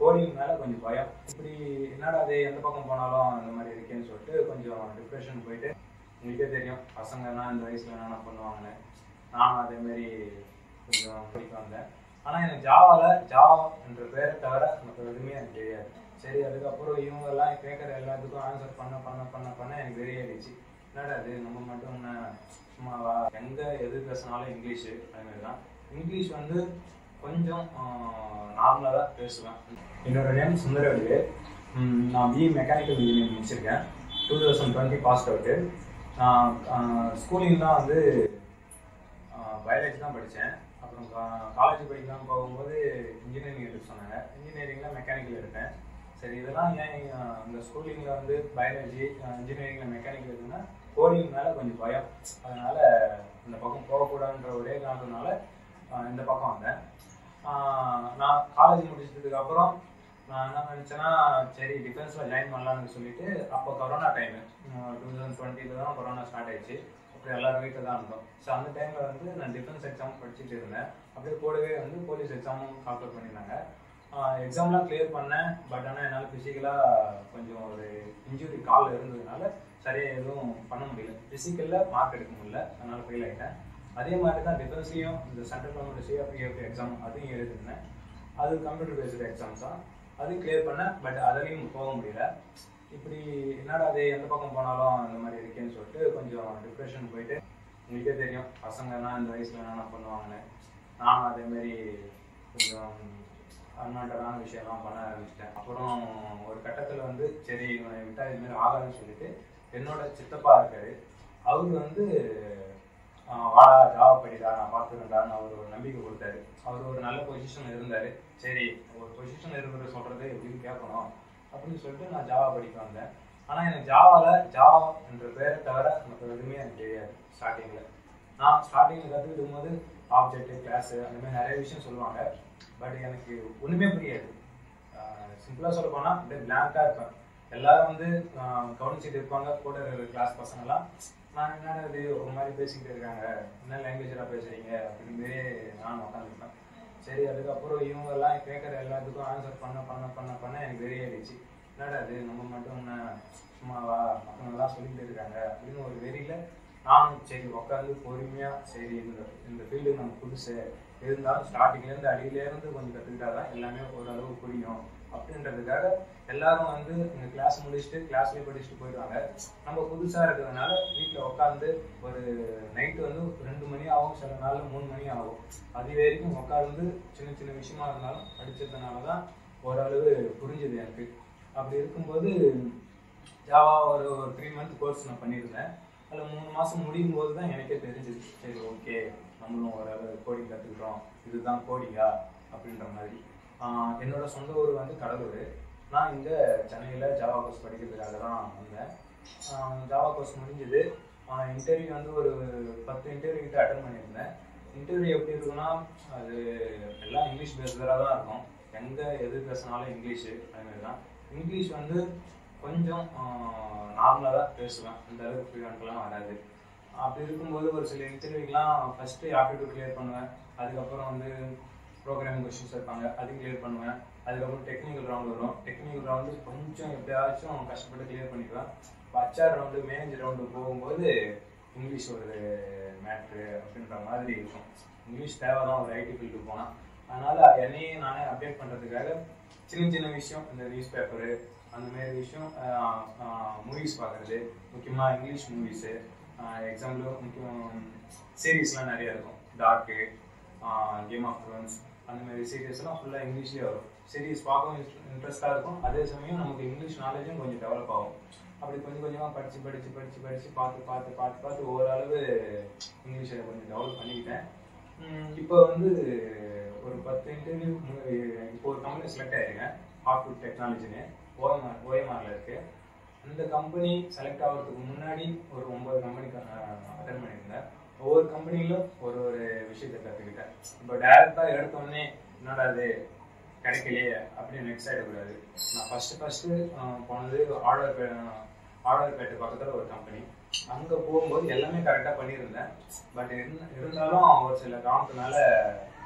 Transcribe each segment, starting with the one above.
coding மேலே கொஞ்சம் பயம் இப்படி என்னடா அது எந்த பக்கம் போனாலும் அந்த மாதிரி இருக்கேன்னு சொல்லிட்டு கொஞ்சம் டிப்ரெஷன் போயிட்டு உங்களுக்கே தெரியும் பசங்கன்னா இந்த வயசில் என்னென்ன பண்ணுவாங்கன்னு நானும் அதே மாதிரி கொஞ்சம் படிக்க வந்தேன் ஆனால் எனக்கு ஜாவாவில் ஜாவா என்ற பேரை தவிர மற்ற எதுவுமே எனக்கு தெரியாது சரி அதுக்கப்புறம் இவங்கெல்லாம் கேட்குற எல்லாத்துக்கும் ஆன்சர் பண்ண பண்ண பண்ண பண்ண எனக்கு வெறியாயிடுச்சு என்னடா அது நம்ம மட்டும் என்ன சும்மாவா எங்கே எது பேசினாலும் இங்கிலீஷு அதுமாரி தான் இங்கிலீஷ் வந்து கொஞ்சம் நார்மலாக தான் பேசுவேன் என்னோட நேம் சுந்தரவடிவு ம், நான் பிஇ மெக்கானிக்கல் இன்ஜினியரிங் முடிச்சிருக்கேன் two thousand twenty passed out நான் ஸ்கூலிங் தான் வந்து பயாலஜி தான் படித்தேன் அப்புறம் காலேஜ் படிக்கலாம் போகும்போது இன்ஜினியரிங் எடுக்க சொன்னாங்க இன்ஜினியரிங்கில் மெக்கானிக்கல் எடுத்தேன் சரி இதெல்லாம் ஏன் அஹ், இந்த ஸ்கூலிங்கில் வந்து பயாலஜி இன்ஜினியரிங்கில் மெக்கானிக்கல் எடுக்குன்னா கோடிங் மேலே கொஞ்சம் பயம் அதனால் இந்த பக்கம் போகக்கூடாதுன்ற ஒரே காரணத்தினால அஹ், இந்த பக்கம் வந்தேன் ஆஹ், நான் காலேஜ் முடிச்சதுக்கு அப்புறம் நான் என்ன நினச்சேன்னா சரி டிஃபென்ஸில் ஜாயின் பண்ணலாம்னு சொல்லிட்டு அப்போ கொரோனா டைமு டூ தௌசண்ட் டுவெண்ட்டியில் தான் கொரோனா ஸ்டார்ட் ஆயிடுச்சு அப்புறம் எல்லாரும் வீட்டில் தான் இருந்தோம் ஸோ அந்த டைமில் வந்து நான் டிஃபென்ஸ் எக்ஸாம் படிச்சுட்டு இருந்தேன் அப்படியே கூடவே வந்து போலீஸ் எக்ஸாமும் கால்குலேட் பண்ணியிருந்தாங்க எக்ஸாம்லாம் கிளியர் பண்ணேன் பட் ஆனால் என்னால் ஃபிசிக்கலாக கொஞ்சம் ஒரு இன்ஜுரி கால் இருந்ததுனால சரியாக எதுவும் பண்ண முடியல ஃபிசிக்கலில் மார்க் எடுக்க முடியல அதனால் ஃபெயில் ஆகிட்டேன் அதே மாதிரி தான் டிஃபென்ஸ்லையும் இந்த சென்ட்ரல் கவர்மெண்ட் சிஆர்பிஎஃப் எக்ஸாம் அதையும் எழுதிருந்தேன் அது கம்ப்யூட்டர் பேஸ்டு எக்ஸாம்ஸ் தான் அதையும் கிளியர் பண்ணேன் பட் அதுலேயும் போக முடியல இப்படி என்னடா அது எந்த பக்கம் போனாலும் அந்த மாதிரி இருக்கேன்னு சொல்லிட்டு கொஞ்சம் டிப்ரெஷன் போயிட்டு உங்களுக்கே தெரியும் பசங்கன்னா இந்த வயசில் என்னென்ன பண்ணுவாங்கன்னு நானும் அதே மாதிரி கொஞ்சம் அன்வான்டான விஷயம்லாம் பண்ண ஆரம்பிச்சிட்டேன் அப்புறம் ஒரு கட்டத்தில் வந்து சரி இவனை விட்டா இது மாதிரி ஆகாதுன்னு சொல்லிட்டு என்னோட சித்தப்பா இருக்காரு அவர் வந்து ஆஹ் வாடா ஜாவா படிடா நான் பார்த்துக்கிறேன்டான்னு அவர் ஒரு நம்பிக்கை கொடுத்தாரு அவர் ஒரு நல்ல பொசிஷன் இருந்தார் சரி ஒரு பொசிஷன் இருக்கிற சொல்கிறது எப்படின்னு கேட்கணும் அப்படின்னு சொல்லிட்டு நான் ஜாவா படிக்க வந்தேன் ஆனால் எனக்கு ஜாவாவில் ஜாவா என்ற பேரை தவிர மற்ற எதுவுமே எனக்கு தெரியாது ஸ்டார்டிங்கில் நான் ஸ்டார்டிங்கில் கற்றுக்கிடும் போது ஆப்ஜெக்ட் கிளாஸு அந்த மாதிரி நிறைய விஷயம் சொல்லுவாங்க பட் எனக்கு ஒன்றுமே புரியாது சிம்பிளாக சொல்ல போனால் அப்படியே பிளாங்காக இருப்பேன் எல்லாரும் வந்து ஆஹ் கவனிச்சுட்டு இருப்பாங்க கூட இருக்கிற கிளாஸ் பசங்கெல்லாம் நான் என்னடா இது ஒரு மாதிரி பேசிக்கிட்டு இருக்காங்க என்ன லாங்குவேஜாக பேசுறீங்க அப்படின்னு நான் உட்காந்துருப்பேன் சரி அதுக்கப்புறம் இவங்க எல்லாம் கேட்குற எல்லாத்துக்கும் ஆன்சர் பண்ண பண்ண பண்ண பண்ண எனக்கு வெறியாயிடுச்சு என்னடா இது நம்ம மட்டும் என்ன சும்மாவா மற்றவங்கெல்லாம் சொல்லிட்டு இருக்காங்க அப்படின்னு ஒரு வெறியில் நானும் சரி உட்காந்து பொறுமையாக சரி இந்த இந்த ஃபீல்டு நம்ம புதுசு இருந்தாலும் ஸ்டார்டிங்லேருந்து அடியிலேருந்து கொஞ்சம் கற்றுக்கிட்டா தான் எல்லாமே ஓரளவு புரியும் அப்படின்றதுக்காக எல்லாரும் வந்து இந்த கிளாஸ் முடிச்சுட்டு கிளாஸ்லேயே படிச்சுட்டு போயிடுவாங்க நம்ம புதுசாக இருக்கிறதுனால வீட்டில் உட்காந்து ஒரு நைட்டு வந்து ரெண்டு மணி ஆகும் சில நாள் மூணு மணி ஆகும் அது வரைக்கும் உட்காந்து சின்ன சின்ன விஷயமா இருந்தாலும் படிச்சதுனால தான் ஓரளவு புரிஞ்சுது எனக்கு அப்படி இருக்கும்போது ஜாவா ஒரு ஒரு த்ரீ மந்த் கோர்ஸ் நான் பண்ணியிருந்தேன் அதில் மூணு மாதம் முடியும் போது தான் எனக்கே தெரிஞ்சுது சரி ஓகே நம்மளும் ஓரளவு கோடிங் கற்றுக்கிட்டோம் இதுதான் கோடிங்கா அப்படின்ற மாதிரி ஆஹ் என்னோட சொந்த ஊர் வந்து கடலூர் நான் இங்கே சென்னையில் ஜாவா கோர்ஸ் படிக்கிறதுக்காக தான் வந்தேன் ஜாவா கோர்ஸ் முடிஞ்சது இன்டர்வியூ வந்து ஒரு பத்து இன்டர்வியூ கிட்ட அட்டன் பண்ணியிருந்தேன் இன்டர்வியூ எப்படி இருக்குன்னா அது எல்லாம் இங்கிலீஷ் பேசுகிறதா தான் இருக்கும் எங்கே எது பேசினாலும் இங்கிலீஷு அதுமாரி தான் இங்கிலீஷ் வந்து கொஞ்சம் நார்மலாக தான் பேசுவேன் அந்த அளவுக்கு ஃப்ளூயண்ட்லாம் வராது அப்படி இருக்கும்போது ஒரு சில இன்டர்வியூக்கெலாம் ஃபஸ்ட்டு ஆப்டிடியூட் கிளியர் பண்ணுவேன் அதுக்கப்புறம் வந்து ப்ரோக்ராமிங் கொஸ்டின்ஸ் வைப்பாங்க அது கிளியர் பண்ணுவேன் அதுக்கப்புறம் டெக்னிக்கல் ரவுண்ட் வரும் டெக்னிக்கல் ரவுண்டு கொஞ்சம் எப்படியாச்சும் கஷ்டப்பட்டு கிளியர் பண்ணிக்குவேன் பச்சார் ரவுண்டு மேனேஜர் ரவுண்டு போகும்போது இங்கிலீஷ் ஒரு மேட்ரு அப்படின்ற மாதிரி இருக்கும் இங்கிலீஷ் தேவை தான் ஒரு ஐடி ஃபீல்டு போனால் அதனால் என்னையும் நானே அப்டேட் பண்ணுறதுக்காக சின்ன சின்ன விஷயம் இந்த நியூஸ் பேப்பரு அந்த மாதிரி விஷயம் மூவிஸ் பார்க்குறது முக்கியமாக இங்கிலீஷ் மூவிஸு எக்ஸாம்பிள் முக்கியம் சீரீஸ்லாம் நிறைய இருக்கும் டார்க்கு கேம் ஆஃப் த்ரோன்ஸ் அந்த மாதிரி சீரியஸ்லாம் ஃபுல்லாக இங்கிலீஷ்லேயே வரும் சீரீஸ் பார்க்கவும் இன்ட்ரெஸ்ட்டாக இருக்கும் அதே சமயம் நமக்கு இங்கிலீஷ் நாலேஜும் கொஞ்சம் டெவலப் ஆகும் அப்படி கொஞ்சம் கொஞ்சமாக படித்து படித்து படித்து படித்து பார்த்து பார்த்து பார்த்து பார்த்து ஓரளவு இங்கிலீஷை கொஞ்சம் டெவலப் பண்ணிக்கிட்டேன் உம் இப்போ வந்து ஒரு பத்து இன்டர்வியூ இப்போ ஒரு கம்பெனி செலக்ட் ஆயிருக்கேன் ஹார்ட்வுட் டெக்னாலஜின்னு ஓஎம்ஆர் ஓஎம்ஆரில் இருக்குது அந்த கம்பெனி செலக்ட் ஆகிறதுக்கு முன்னாடி ஒரு ஒன்பது கம்பெனி அட்டன் பண்ணியிருந்தேன் ஒவ்வொரு கம்பெனிலும் ஒரு ஒரு விஷயத்தை கற்றுக்கிட்டேன் இப்போ டேரெக்டாக எடுத்தோடனே என்னடா அது கிடைக்கலையே அப்படின்னு நெக்ஸ்ட் ஆகிடக்கூடாது நான் ஃபஸ்ட்டு ஃபஸ்ட்டு போனது ஆர்டர் ஆர்டர்பேட்டை பக்கத்தில் ஒரு கம்பெனி அங்கே போகும்போது எல்லாமே கரெக்டாக பண்ணியிருந்தேன் பட் இருந்தாலும் ஒரு சில காரணத்தினால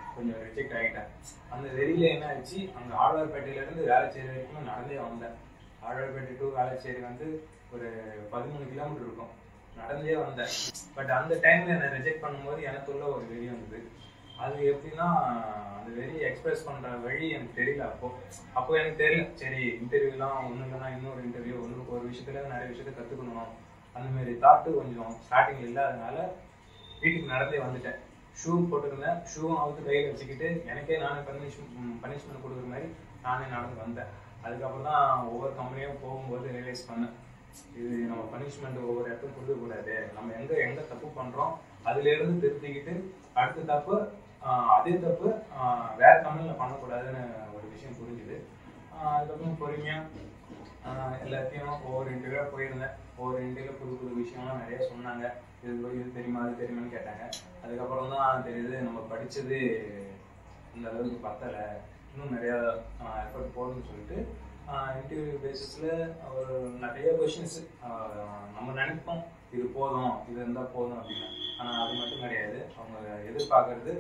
கொஞ்சம் ரிஜெக்ட் ஆகிட்டேன் அந்த வெறியில என்ன ஆச்சு அங்கே ஆழ்வார்பேட்டையிலேருந்து வேலைச்சேரி வரைக்கும் நடந்தே வந்தேன் ஆழ்வார்பேட்டை டு வேலைச்சேரி வந்து ஒரு பதிமூணு கிலோமீட்டர் இருக்கும் நடந்தே வந்தேன் பட் அந்த டைம்ல என்னை ரிஜெக்ட் பண்ணும்போது எனக்குள்ள ஒரு வெறி வந்தது அது எப்படின்னா அந்த வெறி எக்ஸ்பிரஸ் பண்ற வழி எனக்கு தெரியல அப்போ அப்போ எனக்கு தெரியல சரி இன்டர்வியூலாம் ஒன்றும் இல்லைன்னா இன்னொரு இன்டர்வியூ ஒன்று ஒரு விஷயத்துல நிறைய விஷயத்த கற்றுக்கணும் அந்த மாதிரி தாட்டு கொஞ்சம் ஸ்டார்டிங் இல்லாதனால வீட்டுக்கு நடந்தே வந்துட்டேன் ஷூ போட்டுருந்தேன் ஷூவும் அவுத்து கையில் வச்சுக்கிட்டு எனக்கே நானே பனிஷ்மெண்ட் பனிஷ்மெண்ட் கொடுக்குற மாதிரி நானே நடந்து வந்தேன் அதுக்கப்புறம் தான் ஒவ்வொரு கம்பெனியும் போகும்போது ரியலைஸ் பண்ணேன் இது நம்ம பனிஷ்மெண்ட் ஒவ்வொரு இடத்துக்கும் கொடுக்கக்கூடாது நம்ம எங்க எங்க தப்பு பண்றோம் அதுல இருந்து திருத்திக்கிட்டு அடுத்த தப்பு ஆஹ் அதே தப்பு ஆஹ் வேற கம்பெனில பண்ணக்கூடாதுன்னு ஒரு விஷயம் புரிஞ்சுது ஆஹ் அதுக்கப்புறம் பொறுமையா ஆஹ் எல்லாத்தையும் ஒவ்வொரு இன்டர்வியூ போயிருந்தேன் ஒவ்வொரு இன்டர்வியூ புது புது விஷயம்லாம் நிறைய சொன்னாங்க இது இது தெரியுமா அது தெரியுமான்னு கேட்டாங்க அதுக்கப்புறம் தான் தெரியுது நம்ம படிச்சது இந்த அளவுக்கு பத்தலை இன்னும் நிறையா எஃபர்ட் போடணும்னு சொல்லிட்டு இன்டர்வியூ பேசிஸில் ஒரு நிறைய கொஷின்ஸ் நம்ம நினைப்போம் இது போதும் இது இருந்தால் போதும் அப்படின்னு ஆனால் அது மட்டும் கிடையாது அவங்க எதிர்பார்க்கறது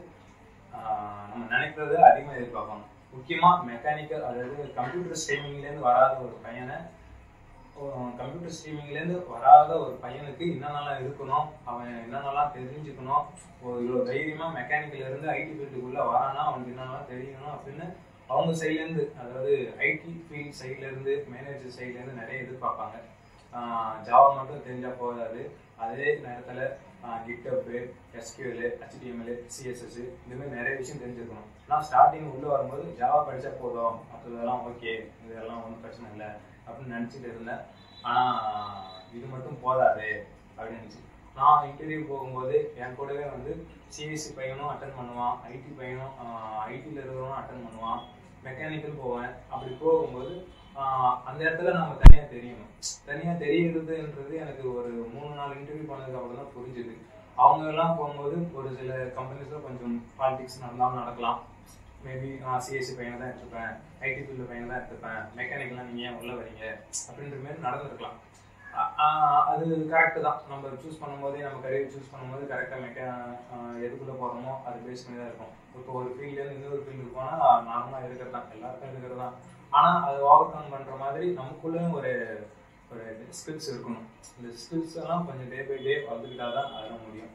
ஆஹ் நம்ம நினைக்கிறத அதிகமாக எதிர்பார்ப்பாங்க முக்கியமாக மெக்கானிக்கல் அதாவது கம்ப்யூட்டர் ஸ்ட்ரீமிங்லேருந்து வராத ஒரு பையனை கம்ப்யூட்டர் ஸ்ட்ரீமிங்லேருந்து வராத ஒரு பையனுக்கு என்னென்னலாம் இருக்கணும் அவன் என்னென்னலாம் தெரிஞ்சுக்கணும் ஒரு இவ்வளோ தைரியமாக மெக்கானிக்கல் இருந்து ஐடி ஃபீல்டுக்குள்ளே வரானா அவனுக்கு என்னென்னலாம் தெரியணும் அப்படின்னு அவங்க சைட்லேருந்து அதாவது ஐடி ஃபீல்ட் சைட்லேருந்து மேனேஜர் சைட்லேருந்து நிறைய எதிர்பார்ப்பாங்க ஜாவா மட்டும் தெரிஞ்சால் போதாது அதே நேரத்தில் கிட்டப்பு எஸ்கியூஎல் ஹெச்டிஎம்எல் சிஎஸ்எஸ் இந்த மாதிரி நிறைய விஷயம் தெரிஞ்சிருக்கணும் நான் ஸ்டார்டிங் உள்ளே வரும்போது ஜாவா படித்தா போதும் மற்றதெல்லாம் ஓகே இதெல்லாம் ஒன்றும் பிரச்சனை இல்லை அப்படின்னு நினச்சிட்டு இருந்தேன் ஆனால் இது மட்டும் போதாது அப்படின்னு நினச்சி நான் இன்டர்வியூ போகும்போது என் கூடவே வந்து சிஎஸ்சி பையனும் அட்டன் பண்ணுவான் ஐடி பையனும் ஐடியில் இருக்கிறவனும் அட்டன் பண்ணுவான் மெக்கானிக்கல் போவேன் அப்படி போகும்போது ஆஹ் அந்த இடத்துல நம்ம தனியாக தெரியணும் தனியாக தெரியுறதுன்றது எனக்கு ஒரு மூணு நாலு இன்டர்வியூ பண்ணதுக்கு அப்புறம் தான் புரிஞ்சுது அவங்க எல்லாம் போகும்போது ஒரு சில கம்பெனிஸில் கொஞ்சம் பாலிடிக்ஸ் நடந்தாலும் நடக்கலாம் மேபி நான் சிஎஸ்சி பையனை தான் எடுத்துப்பேன் ஐடி ஃபீல்டு பையனை தான் எடுத்துப்பேன் மெக்கானிக்கெலாம் நீங்கள் ஏன் உள்ள வரீங்க அப்படின்ற மாதிரி நடந்திருக்கலாம் அ- ஆஹ் அது கரெக்டு தான் நம்ம சூஸ் பண்ணும்போதே நம்ம கரியர் சூஸ் பண்ணும்போது கரெக்டாக மெக்கா எதுக்குள்ளே போகிறோமோ அது பேஸ் பண்ணி தான் இருக்கும் இப்போ ஒரு ஃபீல்ட்லேருந்து இன்னொரு ஃபீல்டுக்கு போனால் நார்மலாக இருக்கிறது தான் எல்லாருக்கும் இருக்கிறது தான் ஆனால் அது ஓவர் கம் பண்ணுற மாதிரி நமக்குள்ளேயும் ஒரு ஒரு ஸ்கில்ஸ் இருக்கணும் இந்த ஸ்கில்ஸ் எல்லாம் கொஞ்சம் டே பை டே வளர்த்துக்கிட்டா தான் அதெல்ல முடியும்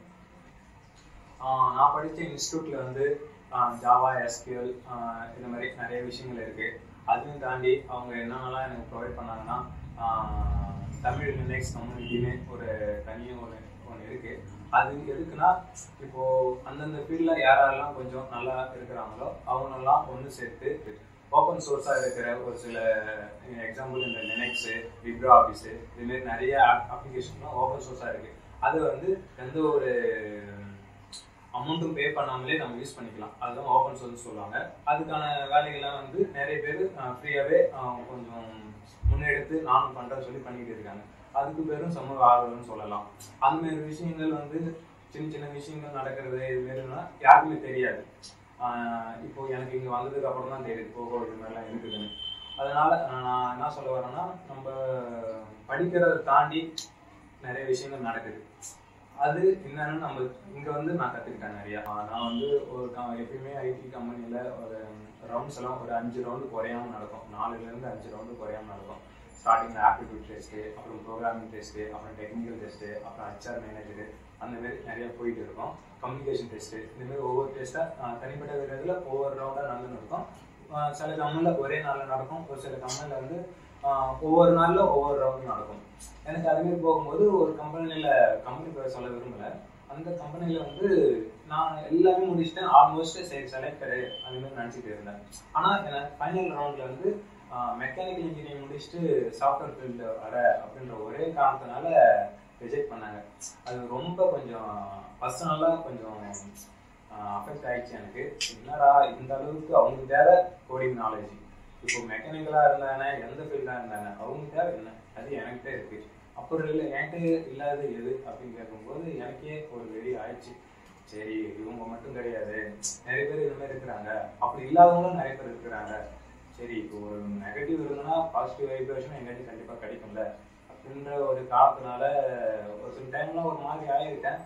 ஆஹ் நான் படித்த இன்ஸ்டியூட்டில் வந்து ஜாவா எஸ்கியூஎல் இந்த மாதிரி நிறைய விஷயங்கள் இருக்குது அதையும் தாண்டி அவங்க என்னென்னலாம் எனக்கு ப்ரொவைட் பண்ணாங்கன்னா ஆஹ் தமிழ் லினக்ஸ் கம்யூனிட்டின்னு ஒரு தனியாக ஒரு ஒன்று இருக்குது அது எதுக்குன்னா இப்போ அந்தந்த ஃபீல்டில் யாரெல்லாம் கொஞ்சம் நல்லா இருக்கிறாங்களோ அவங்களெல்லாம் ஒன்று சேர்த்து ஓப்பன் சோர்ஸாக இருக்கிற ஒரு சில எக்ஸாம்பிள் இந்த லினக்ஸு விப்ரோ ஆஃபீஸு இதுமாரி நிறைய அப்ளிகேஷன்லாம் ஓப்பன் சோர்ஸாக இருக்குது அது வந்து எந்த ஒரு அமௌண்ட்டும் பே பண்ணாமலே நம்ம யூஸ் பண்ணிக்கலாம் அதுதான் ஓப்பன் சோர்ஸ் சொல்லுவாங்க அதுக்கான வேலைகள்லாம் வந்து நிறைய பேர் ஃப்ரீயாகவே கொஞ்சம் முன்னெடுத்து நானும் பண்ணுறேன்னு சொல்லி பண்ணிட்டு இருக்காங்க அதுக்கு பேரும் சமூக ஆர்வம்னு சொல்லலாம் அந்த மாதிரி விஷயங்கள் வந்து சின்ன சின்ன விஷயங்கள் நடக்கிறது இது மாதிரினா யாருக்குமே தெரியாது ஆஹ் இப்போ எனக்கு இங்கே வந்ததுக்கு அப்புறம் தான் தெரியுது போகோ இது மாதிரிலாம் இருக்குதுன்னு அதனால நான் என்ன சொல்ல வரேன்னா நம்ம படிக்கிறத தாண்டி நிறைய விஷயங்கள் நடக்குது அது என்னன்னு நம்ம இங்க வந்து நான் கத்துக்கிட்டேன் நிறையா ஆஹ் நான் வந்து ஒரு க- எப்பயுமே ஐடி கம்பெனில ஒரு ரவுண்ட்ஸ் எல்லாம் ஒரு அஞ்சு ரவுண்டு குறையாம நடக்கும் நாலுல இருந்து அஞ்சு ரவுண்டு குறையாம நடக்கும் ஸ்டார்டிங்ல ஆப்டிடியூட் டெஸ்ட்டு அப்புறம் ப்ரோக்ராமிங் டெஸ்ட்டு அப்புறம் டெக்னிக்கல் டெஸ்ட்டு அப்புறம் ஹெச்ஆர் மேனேஜர் அந்த மாதிரி நிறைய போயிட்டு இருக்கும் கம்யூனிகேஷன் டெஸ்ட்டு இந்த மாதிரி ஒவ்வொரு டெஸ்ட்டாக தனிப்பட்ட விதத்தில் ஒவ்வொரு ரவுண்டாக நடந்துன்னு இருக்கும் ஆஹ் சில கம்பெனியில் ஒரே நாளில் நடக்கும் ஒரு சில கம்பெனியில் வந்து ஆஹ் ஒவ்வொரு நாளில் ஒவ்வொரு ரவுண்டு நடக்கும் எனக்கு அதுமாரி போகும்போது ஒரு கம்பெனியில் கம்பெனி பேர் சொல்ல விரும்பல அந்த கம்பெனியில் வந்து நான் எல்லாமே முடிச்சுட்டேன் ஆல்மோஸ்ட் சரி செலக்டடு அந்த மாதிரி நினச்சிட்டு இருந்தேன் ஆனால் எனக்கு ஃபைனல் ரவுண்டில் வந்து மெக்கானிக்கல் இன்ஜினியரிங் முடிச்சுட்டு சாஃப்ட்வேர் ஃபீல்டு வர அப்படின்ற ஒரே காரணத்தினால ரிஜெக்ட் பண்ணாங்க அது ரொம்ப கொஞ்சம் பர்சனலாக கொஞ்சம் அஃபெக்ட் ஆயிடுச்சு எனக்கு என்னடா இந்த அளவுக்கு அவங்களுக்கு தேவை கோடிங் நாலேஜ் இப்போ மெக்கானிக்கலாக இருந்தானே எந்த ஃபீல்டாக இருந்தானே அவங்க தேவை என்ன அது எனக்கிட்ட இருக்கு அப்புறம் இல்லை என்கிட்ட இல்லாத எது அப்படின்னு கேட்கும்போது எனக்கே ஒரு வெறி ஆயிடுச்சு சரி இவங்க மட்டும் கிடையாது நிறைய பேர் இந்த மாதிரி இருக்கிறாங்க அப்படி இல்லாதவங்களும் நிறைய பேர் இருக்கிறாங்க சரி இப்போ ஒரு நெகட்டிவ் இருந்ததுன்னா பாசிட்டிவ் வைப்ரேஷன் எங்காட்டி கண்டிப்பாக கிடைக்கும்ல அப்படின்ற ஒரு காரணத்தினால ஒரு சில டைம்லாம் ஒரு மாதிரி ஆகிருக்கேன்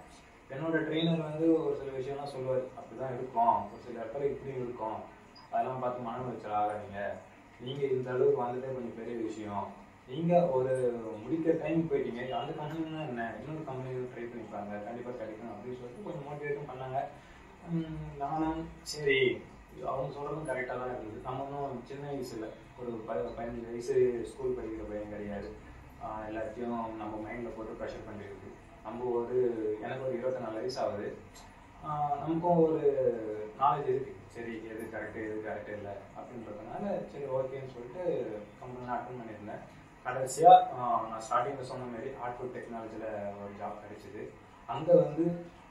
என்னோட ட்ரெயினர் வந்து ஒரு சில விஷயம்லாம் சொல்லுவார் அப்படிதான் இருக்கும் ஒரு சில இடத்துல இப்படியும் இருக்கும் அதெல்லாம் பார்த்து மன உளைச்சல் ஆகாதீங்க நீங்க இந்த அளவுக்கு வந்ததே கொஞ்சம் பெரிய விஷயம் நீங்க ஒரு முடிக்கிற டைம் போயிட்டீங்க அந்த கம்பெனினா என்ன இன்னொரு கம்பெனி ட்ரை பண்ணிப்பாங்க கண்டிப்பா கிடைக்கும் அப்படின்னு சொல்லிட்டு கொஞ்சம் மோட்டிவேட்டும் பண்ணாங்க உம் நானும் சரி அவங்க சொல்றதும் கரெக்டாக தான் இருந்தது நம்ம இன்னும் சின்ன வயசுல ஒரு ப பதினஞ்சு வயசு ஸ்கூல் படிக்கிற பையன் கிடையாது ஆஹ் எல்லாத்தையும் நம்ம மைண்டில் போட்டு ப்ரெஷர் பண்ணிருக்கு நம்ம ஒரு எனக்கு ஒரு இருபத்தி நாலு வயசு ஆகுது ஆஹ் நமக்கும் ஒரு நாலேஜ் இருக்கு சரி எது கரெக்டு எது கரெக்டு இல்லை அப்படின்றதுனால சரி ஓகேன்னு சொல்லிட்டு கம்பெனிலாம் அட்டன் பண்ணியிருந்தேன் கடைசியாக நான் ஸ்டார்டிங்கில் சொன்ன மாதிரி ஆர்ட்ஃபுட் டெக்னாலஜியில் ஒரு ஜாப் கிடைச்சிது அங்கே வந்து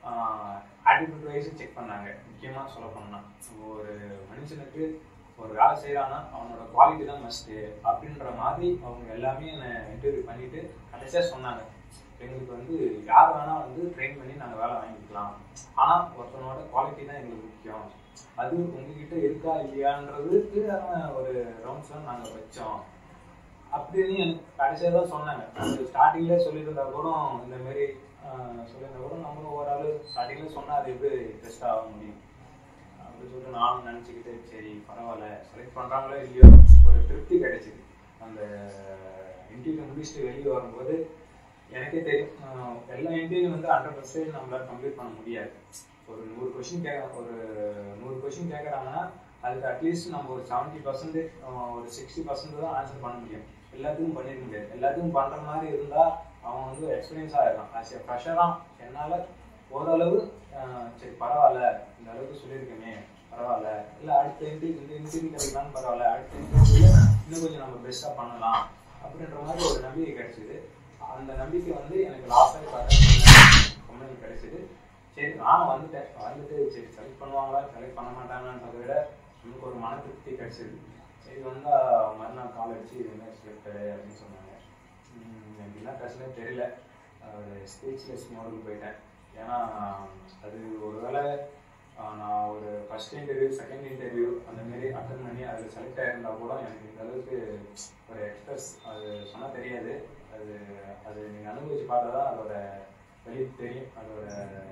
ஆட்டிடியூட் வைஸ் செக் பண்ணாங்க முக்கியமாக சொல்ல போனால் ஒரு மனுஷனுக்கு ஒரு வேலை செய்கிறான்னா அவனோட குவாலிட்டி தான் மஸ்ட்டு அப்படின்ற மாதிரி அவங்க எல்லாமே என்னை இன்டர்வியூ பண்ணிட்டு கடைசியாக சொன்னாங்க எங்களுக்கு வந்து யார் வேணால் வந்து ட்ரெயின் பண்ணி நாங்கள் வேலை வாங்கிக்கலாம் ஆனால் ஒருத்தனோட குவாலிட்டி தான் எங்களுக்கு முக்கியம் அது உங்ககிட்ட இருக்கா இல்லையான்றதுக்கு ஒரு ரவுண்ட்ஸ்லாம் நாங்கள் வச்சோம் அப்படின்னு எனக்கு கடைசியாக தான் சொன்னாங்க ஸ்டார்டிங்லேயே சொல்லியிருந்தா கூட இந்த மாதிரி ஆஹ் சொல்லியிருந்தா கூட நம்மளும் ஓரளவு ஸ்டார்டிங்லேயே சொன்னால் அது எப்படி டெஸ்ட் ஆக முடியும் அப்படின்னு சொல்லிட்டு நானும் நினச்சிக்கிட்டு சரி பரவாயில்ல செலக்ட் பண்ணுறாங்களோ இல்லையோ ஒரு திருப்தி கிடைச்சிது அந்த இன்டர்வியூ முடிச்சுட்டு வெளியே வரும்போது எனக்கே தெரியும் ஆஹ் எல்லா இன்டர்வியூ வந்து ஹண்ட்ரட் பர்சன்டேஜ் நம்மளால கம்ப்ளீட் பண்ண முடியாது ஒரு நூறு கொஷின் கேட்க ஒரு நூறு கொஷின் கேட்குறாங்கன்னா அதுக்கு அட்லீஸ்ட் நம்ம ஒரு செவன்ட்டி பர்சன்ட் ஒரு சிக்ஸ்டி பர்சன்ட் தான் ஆன்சர் பண்ண முடியும் எல்லாத்துக்கும் பண்ணிட முடியாது எல்லாத்துக்கும் பண்ணுற மாதிரி இருந்தால் அவன் வந்து எக்ஸ்பீரியன்ஸ் ஆகிடலாம் ஆஸ் ஏ ஃப்ரெஷராக என்னால் ஓரளவு ஆஹ் சரி பரவாயில்ல இந்த அளவுக்கு சொல்லியிருக்கேனே பரவாயில்ல இல்லை அடுத்த இன்டர்வியூ இந்த இன்டர்வியூ கிடைக்கலாம்னு பரவாயில்ல அடுத்த இன்டர்வியூல இன்னும் கொஞ்சம் நம்ம பெஸ்ட்டாக பண்ணலாம் அப்படின்ற மாதிரி ஒரு நம்பிக்கை கிடைச்சிது அந்த நம்பிக்கை வந்து எனக்கு லாஸ்ட்டாக பார்த்தா கம்பெனி கிடைச்சிது சரி நானும் வந்துட்டேன் வந்துட்டு சரி செலக்ட் பண்ணுவாங்களா செலக்ட் பண்ண மாட்டாங்கன்றதை விட எனக்கு ஒரு மன திருப்தி கிடைச்சிது சரி வந்தால் மறுநாள் கால் அடிச்சு இது மாதிரி செலக்டடு அப்படின்னு சொன்னாங்க உம் எனக்கு என்ன பிரச்சனை தெரியல ஒரு ஸ்பீச்லெஸ் மோடுக்கு போயிட்டேன் ஏன்னா அது ஒரு வேளை ஆஹ் நான் ஒரு ஃபர்ஸ்ட் இன்டர்வியூ செகண்ட் இன்டர்வியூ அந்த மாதிரி அட்டன் பண்ணி அதில் செலக்ட் ஆகிருந்தா கூட எனக்கு இந்த அளவுக்கு ஒரு எக்ஸ்பிரஸ் அது சொன்னால் தெரியாது அது அது நீங்கள் அனுபவிச்சு பார்த்தா தான் அதோட வெளியே தெரியும் அதோட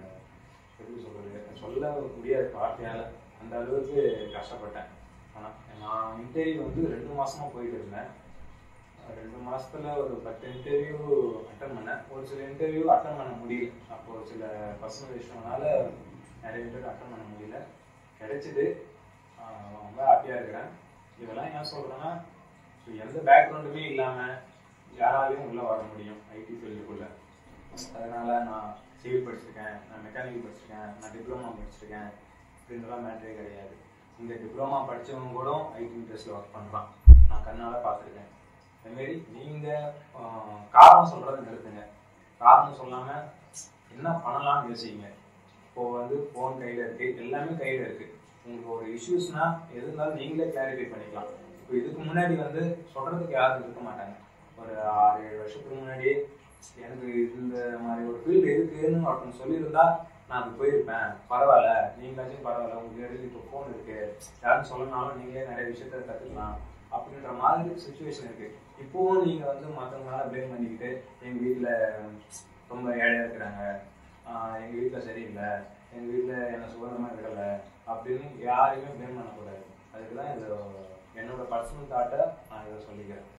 எப்படி சொல்கிறது சொல்ல முடியாது வார்த்தையால் அந்த அளவுக்கு கஷ்டப்பட்டேன் ஆனால் நான் இன்டர்வியூ வந்து ரெண்டு மாசமா போயிட்டு இருந்தேன் ரெண்டு மாசத்துல ஒரு பத்து இன்டர்வியூ அட்டன் பண்ணேன் ஒரு சில இன்டர்வியூ அட்டன் பண்ண முடியல அப்போ ஒரு சில பர்சனல் விஷயம்னால நிறைய இன்டர்வியூ அட்டன் பண்ண முடியல கிடைச்சிது ஆஹ் ரொம்ப ஹாப்பியாக இருக்கிறேன் இதெல்லாம் ஏன் சொல்கிறேன்னா ஸோ எந்த பேக்ரவுண்டுமே இல்லாமல் யாராலையும் உள்ளே வர முடியும் ஐடி ஃபீல்டுக்குள்ளே அதனால நான் சிவில் படிச்சிருக்கேன் நான் மெக்கானிக்கல் படிச்சிருக்கேன் நான் டிப்ளமா படிச்சிருக்கேன் அப்படின்றலாம் மேட்டரே கிடையாது இந்த டிப்ளமா படிச்சவங்க கூட ஐடி இண்டஸ்ட்ரியில் ஒர்க் பண்ணலாம் நான் கண்ணால் பார்த்துருக்கேன் அதுமாரி நீங்கள் காரணம் சொல்கிறத நிறுத்துங்க காரணம் சொல்லாமல் என்ன பண்ணலாம்னு யோசிங்க இப்போ வந்து ஃபோன் கையில் இருக்குது எல்லாமே கையில் இருக்குது உங்களுக்கு ஒரு இஷ்யூஸ்னா எது இருந்தாலும் நீங்களே கிளாரிஃபை பண்ணிக்கலாம் இப்போ இதுக்கு முன்னாடி வந்து சொல்கிறதுக்கு யாரும் இருக்க மாட்டாங்க ஒரு ஆறு ஏழு வருஷத்துக்கு முன்னாடி எனக்கு இந்த மாதிரி ஒரு ஃபீல்டு இருக்குன்னு ஒருத்தன் சொல்லியிருந்தா நான் அது போயிருப்பேன் பரவாயில்ல நீங்களாச்சும் பரவாயில்ல உங்களுக்கு எடுத்து இப்போ ஃபோன் இருக்கு யாரும் சொல்லனாலும் நீங்களே நிறைய விஷயத்த கற்றுக்கலாம் அப்படின்ற மாதிரி சுச்சுவேஷன் இருக்கு இப்போவும் நீங்க வந்து மற்றவங்களால ப்ளேம் பண்ணிக்கிட்டு எங்க வீட்டில் ரொம்ப ஏழையா இருக்கிறாங்க ஆஹ் எங்க வீட்டில் சரியில்லை எங்க வீட்டில் என்ன சுதந்திரமா விடலை அப்படின்னு யாரையுமே ப்ளேம் பண்ணக்கூடாது அதுக்கு தான் இது என்னோட பர்சனல் தாட்டை நான் இதை சொல்லிக்கிறேன்